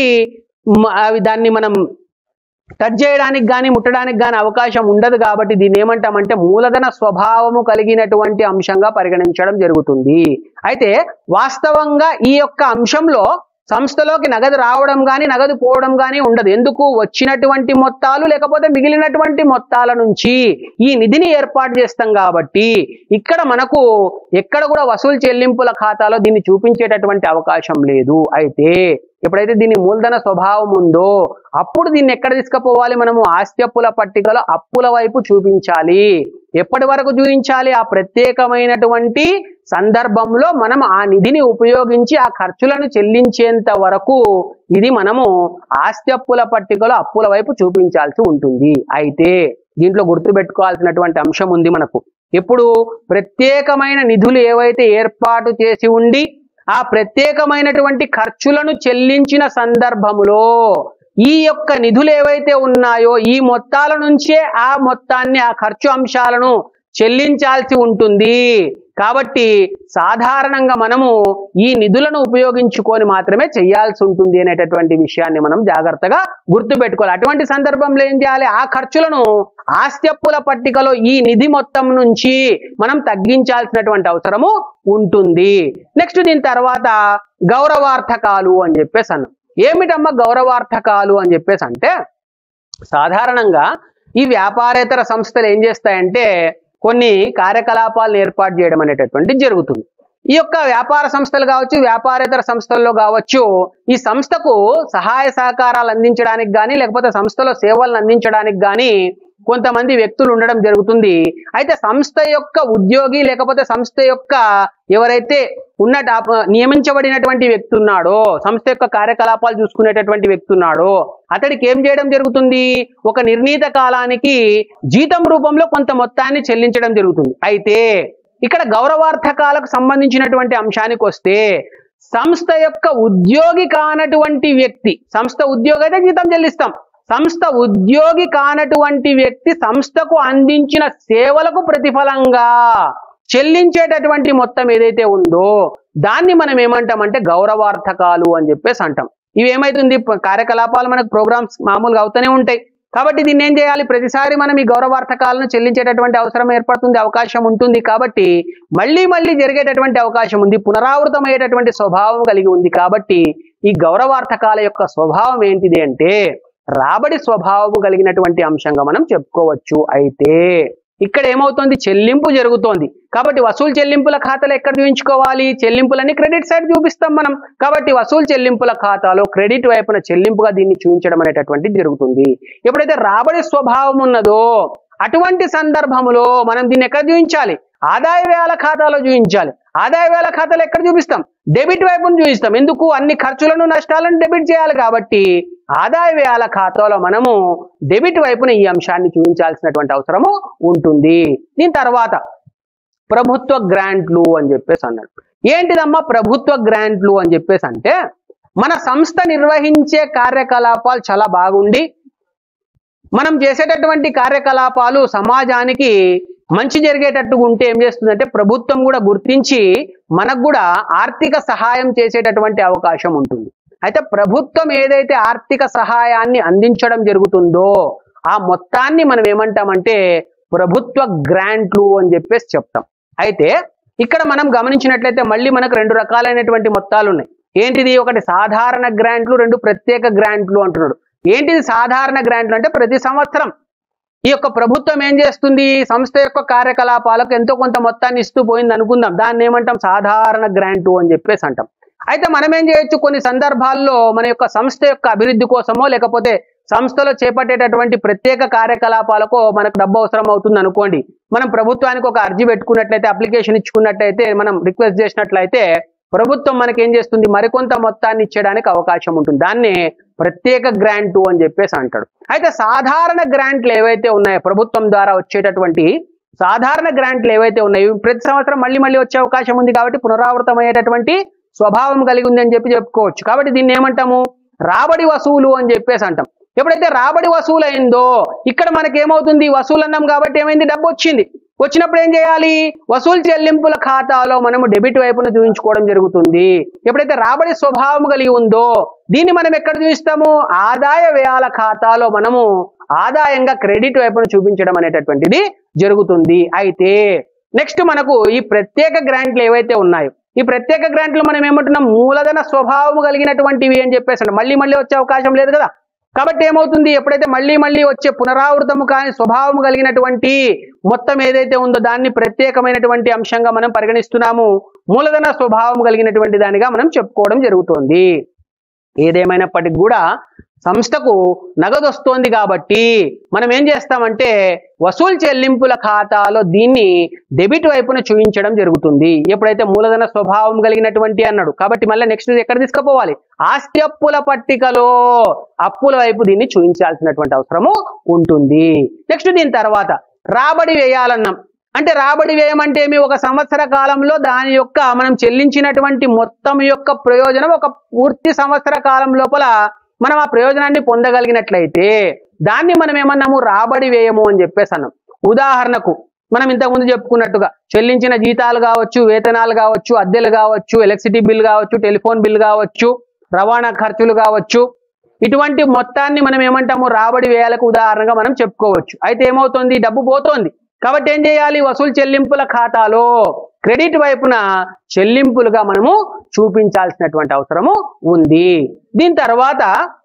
మ- అవి దాన్ని మనం టచ్ చేయడానికి కానీ ముట్టడానికి కానీ అవకాశం ఉండదు కాబట్టి దీన్ని ఏమంటామంటే మూలధన స్వభావము కలిగినటువంటి అంశంగా పరిగణించడం జరుగుతుంది అయితే వాస్తవంగా ఈ యొక్క అంశంలో సంస్థలోకి నగదు రావడం కానీ నగదు పోవడం కానీ ఉండదు ఎందుకు వచ్చినటువంటి మొత్తాలు లేకపోతే మిగిలినటువంటి మొత్తాల నుంచి ఈ నిధిని ఏర్పాటు చేస్తాం కాబట్టి ఇక్కడ మనకు ఎక్కడ కూడా వసూలు చెల్లింపుల ఖాతాలో దీన్ని చూపించేటటువంటి అవకాశం లేదు అయితే ఎప్పుడైతే దీని మూలధన స్వభావం ఉందో అప్పుడు దీన్ని ఎక్కడ తీసుకుపోవాలి మనము ఆస్తి అప్పుల పట్టికలో అప్పుల వైపు చూపించాలి ఎప్పటి వరకు చూపించాలి ఆ ప్రత్యేకమైనటువంటి సందర్భంలో మనం ఆ నిధిని ఉపయోగించి ఆ ఖర్చులను చెల్లించేంత వరకు ఇది మనము ఆస్తి అప్పుల పట్టికలో అప్పుల వైపు చూపించాల్సి ఉంటుంది అయితే దీంట్లో గుర్తుపెట్టుకోవాల్సినటువంటి అంశం ఉంది మనకు ఇప్పుడు ప్రత్యేకమైన నిధులు ఏవైతే ఏర్పాటు చేసి ఉండి ఆ ప్రత్యేకమైనటువంటి ఖర్చులను చెల్లించిన సందర్భములో ఈ యొక్క నిధులు ఏవైతే ఉన్నాయో ఈ మొత్తాల నుంచే ఆ మొత్తాన్ని ఆ ఖర్చు అంశాలను చెల్లించాల్సి ఉంటుంది కాబట్టి సాధారణంగా మనము ఈ నిధులను ఉపయోగించుకొని మాత్రమే చేయాల్సి ఉంటుంది అనేటటువంటి విషయాన్ని మనం జాగ్రత్తగా గుర్తుపెట్టుకోవాలి అటువంటి సందర్భంలో ఏం చేయాలి ఆ ఖర్చులను ఆస్తి అప్పుల పట్టికలో ఈ నిధి మొత్తం నుంచి మనం తగ్గించాల్సినటువంటి అవసరము ఉంటుంది నెక్స్ట్ దీని తర్వాత గౌరవార్థకాలు అని చెప్పేసి అన్నాం ఏమిటమ్మా గౌరవార్థకాలు అని చెప్పేసి అంటే సాధారణంగా ఈ వ్యాపారేతర సంస్థలు ఏం చేస్తాయంటే కొన్ని కార్యకలాపాలను ఏర్పాటు చేయడం అనేటటువంటిది జరుగుతుంది ఈ యొక్క వ్యాపార సంస్థలు కావచ్చు వ్యాపారేతర సంస్థల్లో కావచ్చు ఈ సంస్థకు సహాయ సహకారాలు అందించడానికి కానీ లేకపోతే సంస్థలో సేవలను అందించడానికి కానీ కొంతమంది వ్యక్తులు ఉండడం జరుగుతుంది అయితే సంస్థ యొక్క ఉద్యోగి లేకపోతే సంస్థ యొక్క ఎవరైతే ఉన్న టాప్ నియమించబడినటువంటి వ్యక్తి ఉన్నాడో సంస్థ యొక్క కార్యకలాపాలు చూసుకునేటటువంటి వ్యక్తి ఉన్నాడో అతడికి ఏం చేయడం జరుగుతుంది ఒక నిర్ణీత కాలానికి జీతం రూపంలో కొంత మొత్తాన్ని చెల్లించడం జరుగుతుంది అయితే ఇక్కడ గౌరవార్థకాలకు సంబంధించినటువంటి అంశానికి వస్తే సంస్థ యొక్క ఉద్యోగి కానటువంటి వ్యక్తి సంస్థ ఉద్యోగి అయితే జీతం చెల్లిస్తాం సంస్థ ఉద్యోగి కానటువంటి వ్యక్తి సంస్థకు అందించిన సేవలకు ప్రతిఫలంగా చెల్లించేటటువంటి మొత్తం ఏదైతే ఉందో దాన్ని మనం ఏమంటామంటే గౌరవార్థకాలు అని చెప్పేసి అంటాం ఇవి ఏమైతుంది ప- కార్యకలాపాలు మనకు ప్రోగ్రామ్స్ మామూలుగా అవుతూనే ఉంటాయి కాబట్టి దీన్ని ఏం చేయాలి ప్రతిసారి మనం ఈ గౌరవార్థకాలను చెల్లించేటటువంటి అవసరం ఏర్పడుతుంది అవకాశం ఉంటుంది కాబట్టి మళ్ళీ మళ్ళీ జరిగేటటువంటి అవకాశం ఉంది పునరావృతమయ్యేటటువంటి స్వభావం కలిగి ఉంది కాబట్టి ఈ గౌరవార్థకాల యొక్క స్వభావం ఏంటిది అంటే రాబడి స్వభావం కలిగినటువంటి అంశంగా మనం చెప్పుకోవచ్చు అయితే ఇక్కడ ఏమవుతుంది చెల్లింపు జరుగుతోంది కాబట్టి వసూలు చెల్లింపుల ఖాతాలో ఎక్కడ చూపించుకోవాలి చెల్లింపులని క్రెడిట్ సైడ్ చూపిస్తాం మనం కాబట్టి వసూలు చెల్లింపుల ఖాతాలో క్రెడిట్ వైపున చెల్లింపుగా దీన్ని చూపించడం అనేటటువంటిది జరుగుతుంది ఎప్పుడైతే రాబడి స్వభావం ఉన్నదో అటువంటి సందర్భంలో మనం దీన్ని ఎక్కడ చూపించాలి ఆదాయ వ్యయాల ఖాతాలో చూపించాలి ఆదాయ వ్యయాల ఖాతాలో ఎక్కడ చూపిస్తాం డెబిట్ వైపును చూపిస్తాం ఎందుకు అన్ని ఖర్చులను నష్టాలను డెబిట్ చేయాలి కాబట్టి ఆదాయ వ్యయాల ఖాతాలో మనము డెబిట్ వైపున ఈ అంశాన్ని చూపించాల్సినటువంటి అవసరము ఉంటుంది దీని తర్వాత ప్రభుత్వ గ్రాంట్లు అని చెప్పేసి అన్నాడు ఏంటిదమ్మా ప్రభుత్వ గ్రాంట్లు అని చెప్పేసి అంటే మన సంస్థ నిర్వహించే కార్యకలాపాలు చాలా బాగుండి మనం చేసేటటువంటి కార్యకలాపాలు సమాజానికి మంచి జరిగేటట్టుగా ఉంటే ఏం చేస్తుందంటే ప్రభుత్వం కూడా గుర్తించి మనకు కూడా ఆర్థిక సహాయం చేసేటటువంటి అవకాశం ఉంటుంది అయితే ప్రభుత్వం ఏదైతే ఆర్థిక సహాయాన్ని అందించడం జరుగుతుందో ఆ మొత్తాన్ని మనం ఏమంటామంటే ప్రభుత్వ గ్రాంట్లు అని చెప్పేసి చెప్తాం అయితే ఇక్కడ మనం గమనించినట్లయితే మళ్ళీ మనకు రెండు రకాలైనటువంటి మొత్తాలు ఉన్నాయి ఏంటిది ఒకటి సాధారణ గ్రాంట్లు రెండు ప్రత్యేక గ్రాంట్లు అంటున్నాడు ఏంటిది సాధారణ గ్రాంట్లు అంటే ప్రతి సంవత్సరం ఈ యొక్క ప్రభుత్వం ఏం చేస్తుంది సంస్థ యొక్క కార్యకలాపాలకు ఎంతో కొంత మొత్తాన్ని ఇస్తూ పోయింది అనుకుందాం దాన్ని ఏమంటాం సాధారణ గ్రాంటు అని చెప్పేసి అంటాం అయితే మనం ఏం చేయొచ్చు కొన్ని సందర్భాల్లో మన యొక్క సంస్థ యొక్క అభివృద్ధి కోసమో లేకపోతే సంస్థలో చేపట్టేటటువంటి ప్రత్యేక కార్యకలాపాలకు మనకు డబ్బు అవసరం అవుతుంది అనుకోండి మనం ప్రభుత్వానికి ఒక అర్జీ పెట్టుకున్నట్లయితే అప్లికేషన్ ఇచ్చుకున్నట్లయితే మనం రిక్వెస్ట్ చేసినట్లయితే ప్రభుత్వం మనకి ఏం చేస్తుంది మరికొంత మొత్తాన్ని ఇచ్చడానికి అవకాశం ఉంటుంది దాన్నే ప్రత్యేక గ్రాంటు అని చెప్పేసి అంటాడు అయితే సాధారణ గ్రాంట్లు ఏవైతే ఉన్నాయో ప్రభుత్వం ద్వారా వచ్చేటటువంటి సాధారణ గ్రాంట్లు ఏవైతే ఉన్నాయో ఇవి ప్రతి సంవత్సరం మళ్ళీ మళ్ళీ వచ్చే అవకాశం ఉంది కాబట్టి పునరావృతమయ్యేటటువంటి స్వభావం కలిగి ఉంది అని చెప్పి చెప్పుకోవచ్చు కాబట్టి దీన్ని ఏమంటాము రాబడి వసూలు అని చెప్పేసి అంటాం ఎప్పుడైతే రాబడి వసూలు అయిందో ఇక్కడ మనకి ఏమవుతుంది వసూలు అన్నాం కాబట్టి ఏమైంది డబ్బు వచ్చింది వచ్చినప్పుడు ఏం చేయాలి వసూలు చెల్లింపుల ఖాతాలో మనము డెబిట్ వైపున చూపించుకోవడం జరుగుతుంది ఎప్పుడైతే రాబడి స్వభావం కలిగి ఉందో దీన్ని మనం ఎక్కడ చూపిస్తాము ఆదాయ వ్యయాల ఖాతాలో మనము ఆదాయంగా క్రెడిట్ వైపున చూపించడం అనేటటువంటిది జరుగుతుంది అయితే నెక్స్ట్ మనకు ఈ ప్రత్యేక గ్రాంట్లు ఏవైతే ఉన్నాయో ఈ ప్రత్యేక గ్రాంట్లు మనం ఏమంటున్నాం మూలధన స్వభావం కలిగినటువంటివి అని చెప్పేసి అంటాం. మళ్ళీ మళ్ళీ వచ్చే అవకాశం లేదు కదా కాబట్టి ఏమవుతుంది ఎప్పుడైతే మళ్ళీ మళ్ళీ వచ్చే పునరావృతము కాని స్వభావం కలిగినటువంటి మొత్తం ఏదైతే ఉందో దాన్ని ప్రత్యేకమైనటువంటి అంశంగా మనం పరిగణిస్తున్నాము మూలధన స్వభావం కలిగినటువంటి దానిగా మనం చెప్పుకోవడం జరుగుతోంది ఏదేమైనప్పటికీ కూడా సంస్థకు నగదు వస్తోంది కాబట్టి మనం ఏం చేస్తామంటే వసూలు చెల్లింపుల ఖాతాలో దీన్ని డెబిట్ వైపున చూపించడం జరుగుతుంది ఎప్పుడైతే మూలధన స్వభావం కలిగినటువంటి అన్నాడు కాబట్టి మళ్ళీ నెక్స్ట్ ఎక్కడ తీసుకుపోవాలి ఆస్తి అప్పుల పట్టికలో అప్పుల వైపు దీన్ని చూపించాల్సినటువంటి అవసరము ఉంటుంది నెక్స్ట్ దీని తర్వాత రాబడి వేయాలన్నాం అంటే రాబడి వ్యయం అంటే ఏమి ఒక సంవత్సర కాలంలో దాని యొక్క మనం చెల్లించినటువంటి మొత్తం యొక్క ప్రయోజనం ఒక పూర్తి సంవత్సర కాలం లోపల మనం ఆ ప్రయోజనాన్ని పొందగలిగినట్లయితే దాన్ని మనం ఏమన్నాము రాబడి వ్యయము అని చెప్పేసి అన్నాం ఉదాహరణకు మనం ఇంతకుముందు చెప్పుకున్నట్టుగా చెల్లించిన జీతాలు కావచ్చు వేతనాలు కావచ్చు అద్దెలు కావచ్చు ఎలక్ట్రిసిటీ బిల్ కావచ్చు టెలిఫోన్ బిల్ కావచ్చు రవాణా ఖర్చులు కావచ్చు ఇటువంటి మొత్తాన్ని మనం ఏమంటాము రాబడి వ్యయాలకు ఉదాహరణగా మనం చెప్పుకోవచ్చు అయితే ఏమవుతుంది డబ్బు పోతోంది కాబట్టి ఏం చేయాలి వసూలు చెల్లింపుల ఖాతాలో క్రెడిట్ వైపున చెల్లింపులుగా మనము చూపించాల్సినటువంటి అవసరము ఉంది దీని తర్వాత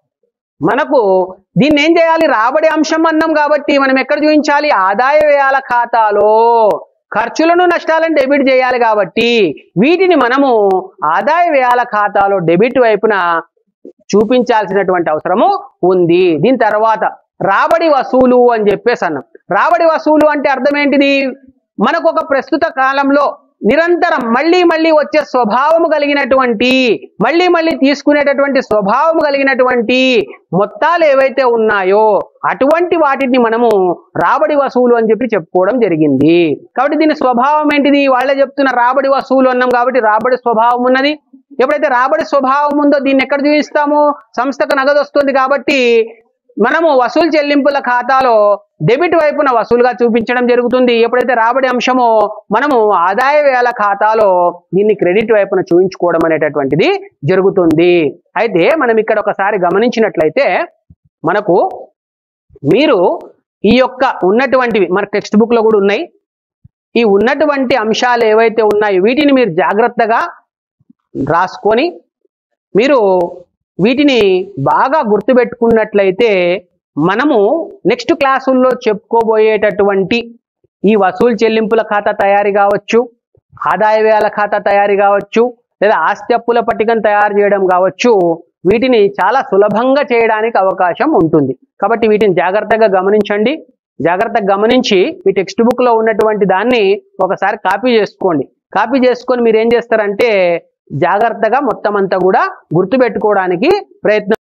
మనకు దీన్ని ఏం చేయాలి రాబడి అంశం అన్నాం కాబట్టి మనం ఎక్కడ చూపించాలి ఆదాయ వ్యయాల ఖాతాలో ఖర్చులను నష్టాలను డెబిట్ చేయాలి కాబట్టి వీటిని మనము ఆదాయ వ్యయాల ఖాతాలో డెబిట్ వైపున చూపించాల్సినటువంటి అవసరము ఉంది దీని తర్వాత రాబడి వసూలు అని చెప్పేసి అన్నాం రాబడి వసూలు అంటే అర్థం ఏంటిది మనకు ఒక ప్రస్తుత కాలంలో నిరంతరం మళ్ళీ మళ్ళీ వచ్చే స్వభావము కలిగినటువంటి మళ్ళీ మళ్ళీ తీసుకునేటటువంటి స్వభావము కలిగినటువంటి మొత్తాలు ఏవైతే ఉన్నాయో అటువంటి వాటిని మనము రాబడి వసూలు అని చెప్పి చెప్పుకోవడం జరిగింది కాబట్టి దీని స్వభావం ఏంటిది వాళ్ళే చెప్తున్న రాబడి వసూలు అన్నాం కాబట్టి రాబడి స్వభావం ఉన్నది ఎప్పుడైతే రాబడి స్వభావం ఉందో దీన్ని ఎక్కడ చూపిస్తాము సంస్థకు నగదు వస్తుంది కాబట్టి మనము వసూలు చెల్లింపుల ఖాతాలో డెబిట్ వైపున వసూలుగా చూపించడం జరుగుతుంది ఎప్పుడైతే రాబడి అంశమో మనము ఆదాయ వ్యయాల ఖాతాలో దీన్ని క్రెడిట్ వైపున చూపించుకోవడం అనేటటువంటిది జరుగుతుంది అయితే మనం ఇక్కడ ఒకసారి గమనించినట్లయితే మనకు మీరు ఈ యొక్క ఉన్నటువంటివి మన టెక్స్ట్ బుక్ లో కూడా ఉన్నాయి ఈ ఉన్నటువంటి అంశాలు ఏవైతే ఉన్నాయో వీటిని మీరు జాగ్రత్తగా రాసుకొని మీరు వీటిని బాగా గుర్తుపెట్టుకున్నట్లయితే మనము నెక్స్ట్ క్లాసుల్లో చెప్పుకోబోయేటటువంటి ఈ వసూలు చెల్లింపుల ఖాతా తయారీ కావచ్చు ఆదాయ వ్యయాల ఖాతా తయారీ కావచ్చు లేదా ఆస్తి అప్పుల పట్టికను తయారు చేయడం కావచ్చు వీటిని చాలా సులభంగా చేయడానికి అవకాశం ఉంటుంది కాబట్టి వీటిని జాగ్రత్తగా గమనించండి జాగ్రత్తగా గమనించి మీ టెక్స్ట్ బుక్ లో ఉన్నటువంటి దాన్ని ఒకసారి కాపీ చేసుకోండి కాపీ చేసుకొని మీరు ఏం చేస్తారంటే జాగ్రత్తగా మొత్తం అంతా కూడా గుర్తుపెట్టుకోవడానికి ప్రయత్నం